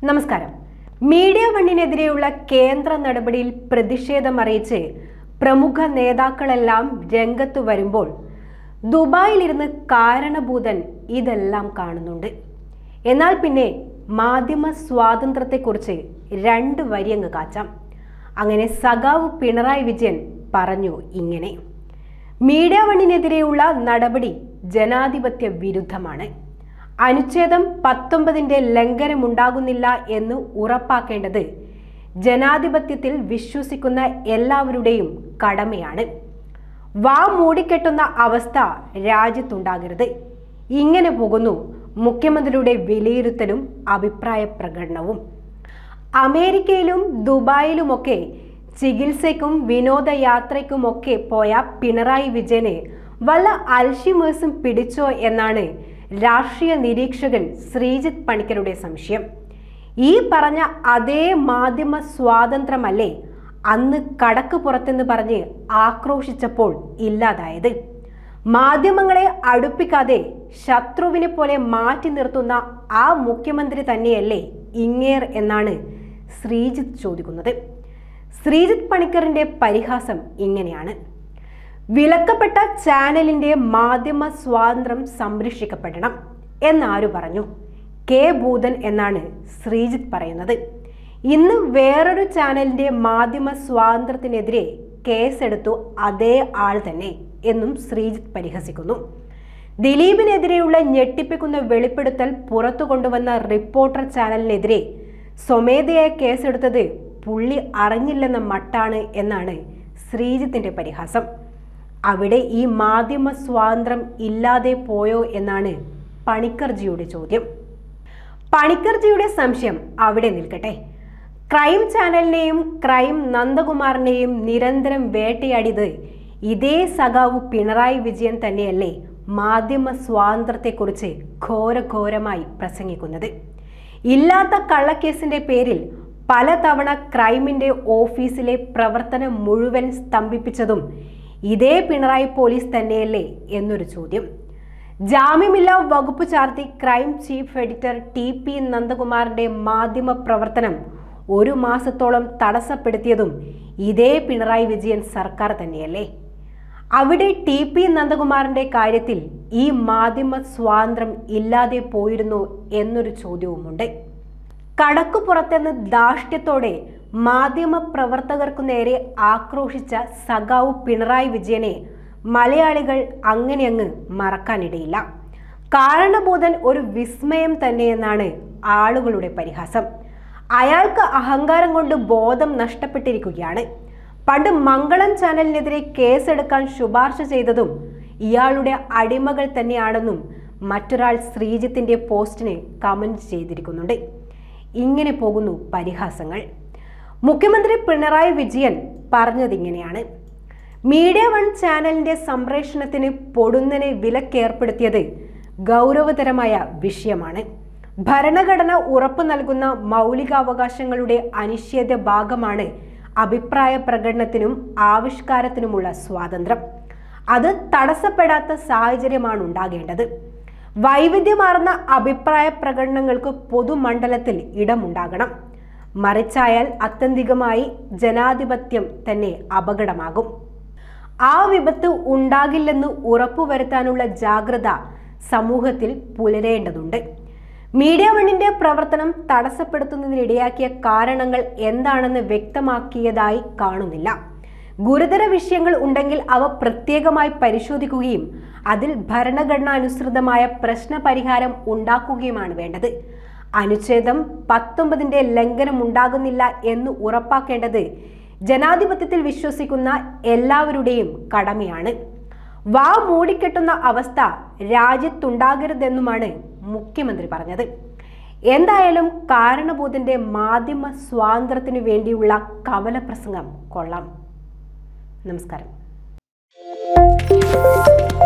നമസ്കാരം മീഡിയ വണ്ണിനെതിരെയുള്ള കേന്ദ്ര നടപടിയിൽ പ്രതിഷേധമറിയിച്ച് പ്രമുഖ നേതാക്കളെല്ലാം രംഗത്തു വരുമ്പോൾ ദുബായിലിരുന്ന് കാരണഭൂതൻ ഇതെല്ലാം കാണുന്നുണ്ട് എന്നാൽ പിന്നെ മാധ്യമ സ്വാതന്ത്ര്യത്തെക്കുറിച്ച് രണ്ട് വരിയങ്ങ് കാച്ചാം അങ്ങനെ സഖാവ് പിണറായി വിജയൻ പറഞ്ഞു ഇങ്ങനെ മീഡിയ വണ്ണിനെതിരെയുള്ള നടപടി ജനാധിപത്യ വിരുദ്ധമാണ് അനുച്ഛേദം പത്തൊമ്പതിന്റെ ലംഘനമുണ്ടാകുന്നില്ല എന്ന് ഉറപ്പാക്കേണ്ടത് ജനാധിപത്യത്തിൽ വിശ്വസിക്കുന്ന എല്ലാവരുടെയും കടമയാണ് വാ മൂടിക്കെട്ടുന്ന അവസ്ഥ രാജ്യത്തുണ്ടാകരുത് ഇങ്ങനെ പോകുന്നു മുഖ്യമന്ത്രിയുടെ വിലയിരുത്തലും അഭിപ്രായ പ്രകടനവും അമേരിക്കയിലും ദുബായിലുമൊക്കെ ചികിത്സയ്ക്കും വിനോദയാത്രയ്ക്കുമൊക്കെ പോയ പിണറായി വിജയന് വല്ല അൽഷിമേഴ്സും പിടിച്ചോ എന്നാണ് രാഷ്ട്രീയ നിരീക്ഷകൻ ശ്രീജിത്ത് പണിക്കരുടെ സംശയം ഈ പറഞ്ഞ അതേ മാധ്യമ സ്വാതന്ത്ര്യമല്ലേ അന്ന് കടക്ക് പുറത്തെന്ന് പറഞ്ഞ് ആക്രോശിച്ചപ്പോൾ ഇല്ലാതായത് മാധ്യമങ്ങളെ അടുപ്പിക്കാതെ ശത്രുവിനെ പോലെ മാറ്റി നിർത്തുന്ന ആ മുഖ്യമന്ത്രി തന്നെയല്ലേ ഇങ്ങേർ എന്നാണ് ശ്രീജിത്ത് ചോദിക്കുന്നത് ശ്രീജിത്ത് പണിക്കറിന്റെ പരിഹാസം ഇങ്ങനെയാണ് വിലക്കപ്പെട്ട ചാനലിന്റെ മാധ്യമ സ്വാതന്ത്ര്യം സംരക്ഷിക്കപ്പെടണം എന്നാരു പറഞ്ഞു കെ ഭൂതൻ എന്നാണ് ശ്രീജിത്ത് പറയുന്നത് ഇന്ന് വേറൊരു ചാനലിന്റെ മാധ്യമ സ്വാതന്ത്ര്യത്തിനെതിരെ കേസെടുത്തു അതേ ആൾ തന്നെ എന്നും ശ്രീജിത്ത് പരിഹസിക്കുന്നു ദിലീപിനെതിരെയുള്ള ഞെട്ടിപ്പിക്കുന്ന വെളിപ്പെടുത്തൽ പുറത്തു കൊണ്ടുവന്ന റിപ്പോർട്ടർ ചാനലിനെതിരെ സ്വമേധയായ കേസെടുത്തത് പുള്ളി അറിഞ്ഞില്ലെന്ന മട്ടാണ് എന്നാണ് ശ്രീജിത്തിന്റെ പരിഹാസം അവിടെ ഈ മാധ്യമ സ്വാതന്ത്ര്യം ഇല്ലാതെ പോയോ എന്നാണ് പണിക്കർജിയുടെ ചോദ്യം പണിക്കർജിയുടെ സംശയം അവിടെ നിൽക്കട്ടെ ക്രൈം ചാനലിനെയും ക്രൈം നന്ദകുമാറിനെയും നിരന്തരം വേട്ടയാടിയത് ഇതേ സഖാവ് പിണറായി വിജയൻ തന്നെയല്ലേ മാധ്യമ സ്വാതന്ത്ര്യത്തെക്കുറിച്ച് ഘോരഘോരമായി പ്രസംഗിക്കുന്നത് ഇല്ലാത്ത കള്ളക്കേസിന്റെ പേരിൽ പലതവണ ക്രൈമിന്റെ ഓഫീസിലെ പ്രവർത്തനം മുഴുവൻ സ്തംഭിപ്പിച്ചതും ഇതേ പിണറായി പോലീസ് തന്നെയല്ലേ എന്നൊരു ചോദ്യം ജാമ്യമില്ലാ വകുപ്പ് ചാർത്തി crime chief editor T P നന്ദകുമാറിന്റെ മാധ്യമ പ്രവർത്തനം ഒരു മാസത്തോളം തടസ്സപ്പെടുത്തിയതും ഇതേ പിണറായി വിജയൻ സർക്കാർ തന്നെയല്ലേ അവിടെ ടി പി നന്ദകുമാറിന്റെ കാര്യത്തിൽ ഈ മാധ്യമ സ്വാതന്ത്ര്യം ഇല്ലാതെ പോയിരുന്നോ എന്നൊരു ചോദ്യവുമുണ്ട് കടക്കുപുറത്തെന്ന് ധാർഷ്ട്യത്തോടെ മാധ്യമ പ്രവർത്തകർക്കു നേരെ ആക്രോശിച്ച സഖാവ് പിണറായി വിജയനെ മലയാളികൾ അങ്ങനെ അങ്ങ് മറക്കാനിടയില്ല കാരണബോധൻ ഒരു വിസ്മയം തന്നെയെന്നാണ് ആളുകളുടെ പരിഹാസം അയാൾക്ക് അഹങ്കാരം കൊണ്ട് ബോധം നഷ്ടപ്പെട്ടിരിക്കുകയാണ് പണ്ട് മംഗളം ചാനലിനെതിരെ കേസെടുക്കാൻ ശുപാർശ ചെയ്തതും ഇയാളുടെ അടിമകൾ തന്നെയാണെന്നും മറ്റൊരാൾ ശ്രീജിത്തിന്റെ പോസ്റ്റിന് കമന്റ് ചെയ്തിരിക്കുന്നുണ്ട് ഇങ്ങനെ പോകുന്നു പരിഹാസങ്ങൾ മുഖ്യമന്ത്രി പിണറായി വിജയൻ പറഞ്ഞതിങ്ങനെയാണ് മീഡിയ വൺ ചാനലിന്റെ സംപ്രേഷണത്തിന് പൊടുന്നനെ വിലക്കേർപ്പെടുത്തിയത് ഗൗരവതരമായ വിഷയമാണ് ഭരണഘടന ഉറപ്പു നൽകുന്ന മൗലികാവകാശങ്ങളുടെ അനിശ്ചിത ഭാഗമാണ് അഭിപ്രായ പ്രകടനത്തിനും ആവിഷ്കാരത്തിനുമുള്ള സ്വാതന്ത്ര്യം അത് തടസ്സപ്പെടാത്ത സാഹചര്യമാണ് ഉണ്ടാകേണ്ടത് വൈവിധ്യമാർന്ന അഭിപ്രായ പ്രകടനങ്ങൾക്ക് പൊതുമണ്ഡലത്തിൽ ഇടമുണ്ടാകണം മറിച്ചായാൽ അത്യന്തികമായി ജനാധിപത്യം തന്നെ അപകടമാകും ആ വിപത്ത് ഉണ്ടാകില്ലെന്ന് ഉറപ്പുവരുത്താനുള്ള ജാഗ്രത സമൂഹത്തിൽ പുലരേണ്ടതുണ്ട് മീഡിയ വണ്ണിന്റെ പ്രവർത്തനം തടസ്സപ്പെടുത്തുന്നതിനിടയാക്കിയ കാരണങ്ങൾ എന്താണെന്ന് വ്യക്തമാക്കിയതായി കാണുന്നില്ല ഗുരുതര വിഷയങ്ങൾ ഉണ്ടെങ്കിൽ അവ പ്രത്യേകമായി പരിശോധിക്കുകയും അതിൽ ഭരണഘടനാനുസൃതമായ പ്രശ്നപരിഹാരം ഉണ്ടാക്കുകയുമാണ് വേണ്ടത് അനുച്ഛേദം പത്തൊമ്പതിന്റെ ലംഘനം ഉണ്ടാകുന്നില്ല എന്ന് ഉറപ്പാക്കേണ്ടത് ജനാധിപത്യത്തിൽ വിശ്വസിക്കുന്ന എല്ലാവരുടെയും കടമയാണ് വാ മൂടിക്കെട്ടുന്ന അവസ്ഥ രാജ്യത്തുണ്ടാകരുതെന്നുമാണ് മുഖ്യമന്ത്രി പറഞ്ഞത് എന്തായാലും കാരണബോധന്റെ മാധ്യമ സ്വാതന്ത്ര്യത്തിനു വേണ്ടിയുള്ള കവല പ്രസംഗം കൊള്ളാം നമസ്കാരം